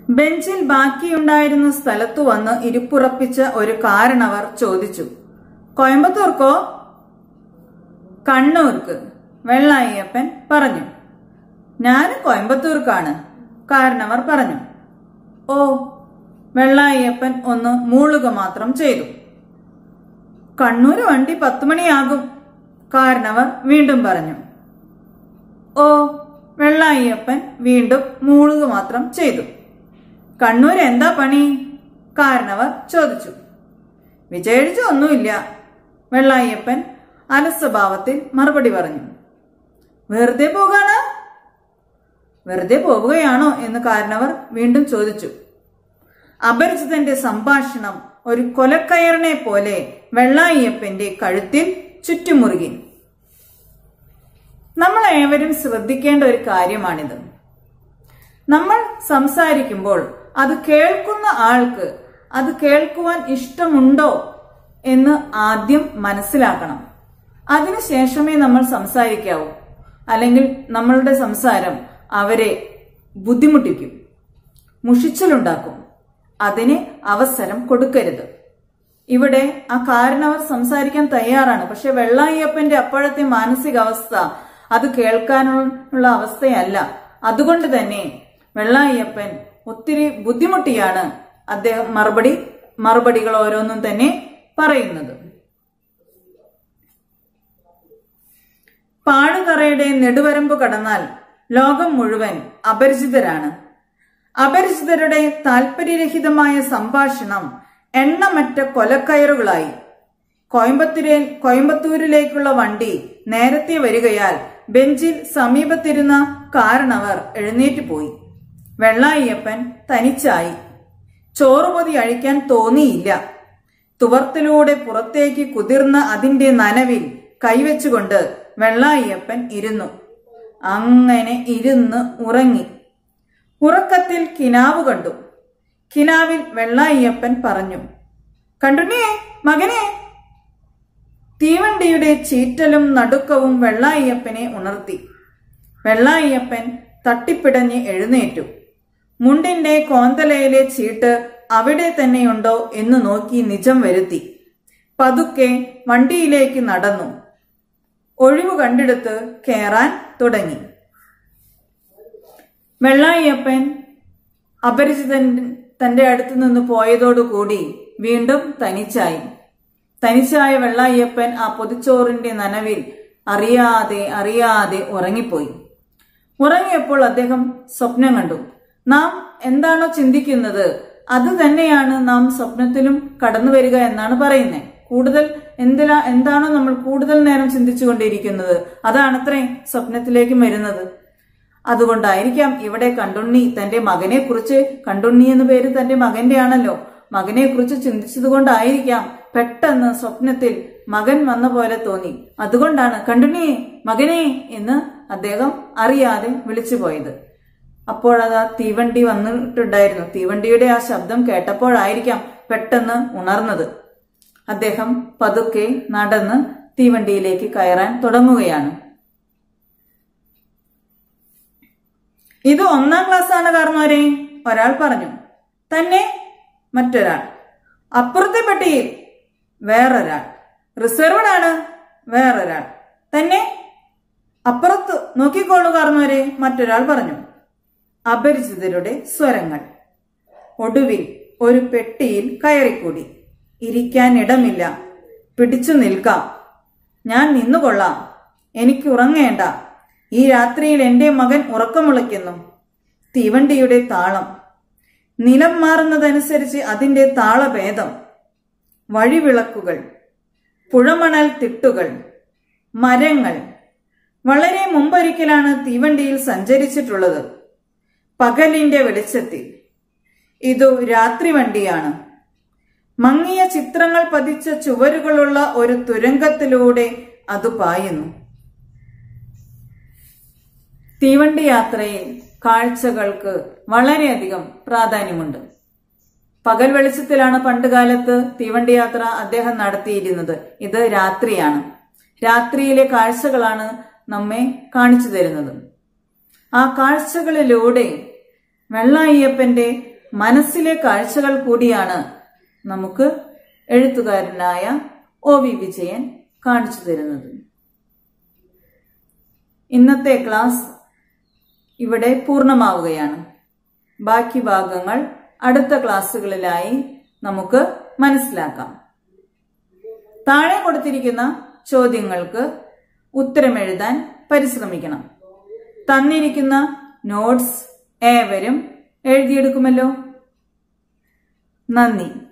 ബെഞ്ചിൽ ബാക്കിയുണ്ടായിരുന്ന സ്ഥലത്തു വന്ന് ഇരിപ്പുറപ്പിച്ച ഒരു കാരണവർ ചോദിച്ചു കോയമ്പത്തൂർക്കോ കണ്ണൂർക്ക് വെള്ളായിയപ്പൻ പറഞ്ഞു ഞാൻ കോയമ്പത്തൂർക്കാണ് കാരണവർ പറഞ്ഞു ഓ വെള്ളായിയപ്പൻ ഒന്ന് മൂളുക മാത്രം ചെയ്തു കണ്ണൂര് വണ്ടി പത്ത് മണിയാകും കാരണവർ വീണ്ടും പറഞ്ഞു ഓ വെള്ളായിയപ്പൻ വീണ്ടും മൂളുക മാത്രം ചെയ്തു കണ്ണൂർ എന്താ പണി കാരണവർ ചോദിച്ചു വിജയിച്ച ഒന്നുമില്ല വെള്ളായിയപ്പൻ അലസ്വഭാവത്തിൽ മറുപടി പറഞ്ഞു വെറുതെ പോകാണ് വെറുതെ പോവുകയാണോ എന്ന് കാരണവർ വീണ്ടും ചോദിച്ചു അപരിചിതന്റെ സംഭാഷണം ഒരു കൊലക്കയറിനെ പോലെ വെള്ളായിയപ്പന്റെ കഴുത്തിൽ ചുറ്റുമുറുകി നമ്മൾ ഏവരും ശ്രദ്ധിക്കേണ്ട ഒരു കാര്യമാണിത് നമ്മൾ സംസാരിക്കുമ്പോൾ അത് കേൾക്കുന്ന ആൾക്ക് അത് കേൾക്കുവാൻ ഇഷ്ടമുണ്ടോ എന്ന് ആദ്യം മനസ്സിലാക്കണം അതിനുശേഷമേ നമ്മൾ സംസാരിക്കാവൂ അല്ലെങ്കിൽ നമ്മളുടെ സംസാരം അവരെ ബുദ്ധിമുട്ടിക്കും മുഷിച്ചലുണ്ടാക്കും അതിന് അവസരം കൊടുക്കരുത് ഇവിടെ ആ കാരണവർ സംസാരിക്കാൻ തയ്യാറാണ് പക്ഷെ വെള്ളായ്യപ്പന്റെ അപ്പോഴത്തെ മാനസികാവസ്ഥ അത് കേൾക്കാനുള്ള അവസ്ഥയല്ല അതുകൊണ്ട് തന്നെ വെള്ളായ്യപ്പൻ ഒത്തിരി ബുദ്ധിമുട്ടിയാണ് അദ്ദേഹം മറുപടി മറുപടികൾ ഓരോന്നും തന്നെ പറയുന്നത് പാടുതറയുടെ നെടുവരമ്പ് കടന്നാൽ ലോകം മുഴുവൻ അപരിചിതരാണ് അപരിചിതരുടെ താല്പര്യരഹിതമായ സംഭാഷണം എണ്ണമറ്റ കൊലക്കയറുകളായി കോയമ്പത്തൂരിൽ കോയമ്പത്തൂരിലേക്കുള്ള വണ്ടി നേരത്തെ വരികയാൽ ബെഞ്ചിൽ സമീപത്തിരുന്ന കാരണവർ എഴുന്നേറ്റ് പോയി വെള്ളായിയപ്പൻ തനിച്ചായി ചോറുപൊതി അഴിക്കാൻ തോന്നിയില്ല തുവർത്തിലൂടെ പുറത്തേക്ക് കുതിർന്ന അതിന്റെ നനവിൽ കൈവച്ചുകൊണ്ട് വെള്ളായിയപ്പൻ ഇരുന്നു അങ്ങനെ ഇരുന്ന് ഉറങ്ങി ഉറക്കത്തിൽ കിനാവ് കണ്ടു കിനാവിൽ വെള്ളായിയപ്പൻ പറഞ്ഞു കണ്ടുണിയേ മകനെ തീവണ്ടിയുടെ ചീറ്റലും നടുക്കവും വെള്ളായിയപ്പനെ ഉണർത്തി വെള്ളായിയപ്പൻ തട്ടിപ്പിടഞ്ഞ് എഴുന്നേറ്റു മുണ്ടിന്റെ കോന്തലയിലെ ചീട്ട് അവിടെ തന്നെയുണ്ടോ എന്ന് നോക്കി നിജം വരുത്തി പതുക്കെ വണ്ടിയിലേക്ക് നടന്നു ഒഴിവ് കണ്ടെടുത്ത് കയറാൻ തുടങ്ങി വെള്ളായിയപ്പൻ അപരിചിതൻ തന്റെ അടുത്ത് നിന്ന് പോയതോടുകൂടി വീണ്ടും തനിച്ചായി തനിച്ചായ വെള്ളായിയപ്പൻ ആ പൊതിച്ചോറിന്റെ നനവിൽ അറിയാതെ അറിയാതെ ഉറങ്ങിപ്പോയി ഉറങ്ങിയപ്പോൾ അദ്ദേഹം സ്വപ്നം കണ്ടു നാം എന്താണോ ചിന്തിക്കുന്നത് അത് തന്നെയാണ് നാം സ്വപ്നത്തിലും കടന്നു വരിക എന്നാണ് പറയുന്നത് കൂടുതൽ എന്തിലാ എന്താണോ നമ്മൾ കൂടുതൽ നേരം ചിന്തിച്ചുകൊണ്ടിരിക്കുന്നത് അതാണത്രേ സ്വപ്നത്തിലേക്ക് വരുന്നത് അതുകൊണ്ടായിരിക്കാം ഇവിടെ കണ്ടുണ്ണി തന്റെ മകനെ കുറിച്ച് കണ്ടുണ്ണി എന്ന പേര് തന്റെ മകന്റെ ആണല്ലോ മകനെ കുറിച്ച് ചിന്തിച്ചത് കൊണ്ടായിരിക്കാം പെട്ടെന്ന് സ്വപ്നത്തിൽ മകൻ വന്ന പോലെ തോന്നി അതുകൊണ്ടാണ് കണ്ടുണ്ണിയെ മകനെ എന്ന് അദ്ദേഹം അറിയാതെ വിളിച്ചു പോയത് അപ്പോഴതാ തീവണ്ടി വന്നിട്ടുണ്ടായിരുന്നു തീവണ്ടിയുടെ ആ ശബ്ദം കേട്ടപ്പോഴായിരിക്കാം പെട്ടെന്ന് ഉണർന്നത് അദ്ദേഹം പതുക്കെ നടന്ന് തീവണ്ടിയിലേക്ക് കയറാൻ തുടങ്ങുകയാണ് ഇത് ഒന്നാം ക്ലാസ് ആണ് കാരണവരെ ഒരാൾ പറഞ്ഞു തന്നെ മറ്റൊരാൾ അപ്പുറത്തെ പെട്ടിയിൽ വേറൊരാൾ റിസർവ്ഡ് ആണ് വേറൊരാൾ തന്നെ അപ്പുറത്ത് നോക്കിക്കോളൂ കാരണവരെ മറ്റൊരാൾ പറഞ്ഞു അപരിചിതരുടെ സ്വരങ്ങൾ ഒടുവിൽ ഒരു പെട്ടിയിൽ കയറിക്കൂടി ഇരിക്കാൻ ഇടമില്ല പിടിച്ചു നിൽക്കാം ഞാൻ നിന്നുകൊള്ളാം എനിക്ക് ഉറങ്ങേണ്ട ഈ രാത്രിയിൽ എന്റെ മകൻ ഉറക്കമുളയ്ക്കുന്നു തീവണ്ടിയുടെ താളം നിലം മാറുന്നതനുസരിച്ച് അതിന്റെ താളഭേദം വഴിവിളക്കുകൾ പുഴമണൽ തിട്ടുകൾ മരങ്ങൾ വളരെ മുമ്പൊരിക്കലാണ് തീവണ്ടിയിൽ സഞ്ചരിച്ചിട്ടുള്ളത് പകലിന്റെ വെളിച്ചത്തിൽ ഇതു രാത്രി വണ്ടിയാണ് മങ്ങിയ ചിത്രങ്ങൾ പതിച്ച ചുവരുകളുള്ള ഒരു തുരങ്കത്തിലൂടെ അത് പായുന്നു തീവണ്ടി യാത്രയിൽ കാഴ്ചകൾക്ക് വളരെയധികം പ്രാധാന്യമുണ്ട് പകൽ വെളിച്ചത്തിലാണ് പണ്ടുകാലത്ത് തീവണ്ടി യാത്ര അദ്ദേഹം നടത്തിയിരുന്നത് ഇത് രാത്രിയാണ് രാത്രിയിലെ കാഴ്ചകളാണ് നമ്മെ കാണിച്ചു തരുന്നത് ആ കാഴ്ചകളിലൂടെ വെള്ളായ്യപ്പന്റെ മനസ്സിലെ കാഴ്ചകൾ കൂടിയാണ് നമുക്ക് എഴുത്തുകാരനായ ഒ വി വിജയൻ കാണിച്ചു തരുന്നത് ഇന്നത്തെ ക്ലാസ് ഇവിടെ പൂർണ്ണമാവുകയാണ് ബാക്കി ഭാഗങ്ങൾ അടുത്ത ക്ലാസ്സുകളിലായി നമുക്ക് മനസ്സിലാക്കാം താഴെ കൊടുത്തിരിക്കുന്ന ചോദ്യങ്ങൾക്ക് ഉത്തരമെഴുതാൻ പരിശ്രമിക്കണം തന്നിരിക്കുന്ന നോട്ട്സ് ഏവരും എഴുതിയെടുക്കുമല്ലോ നന്ദി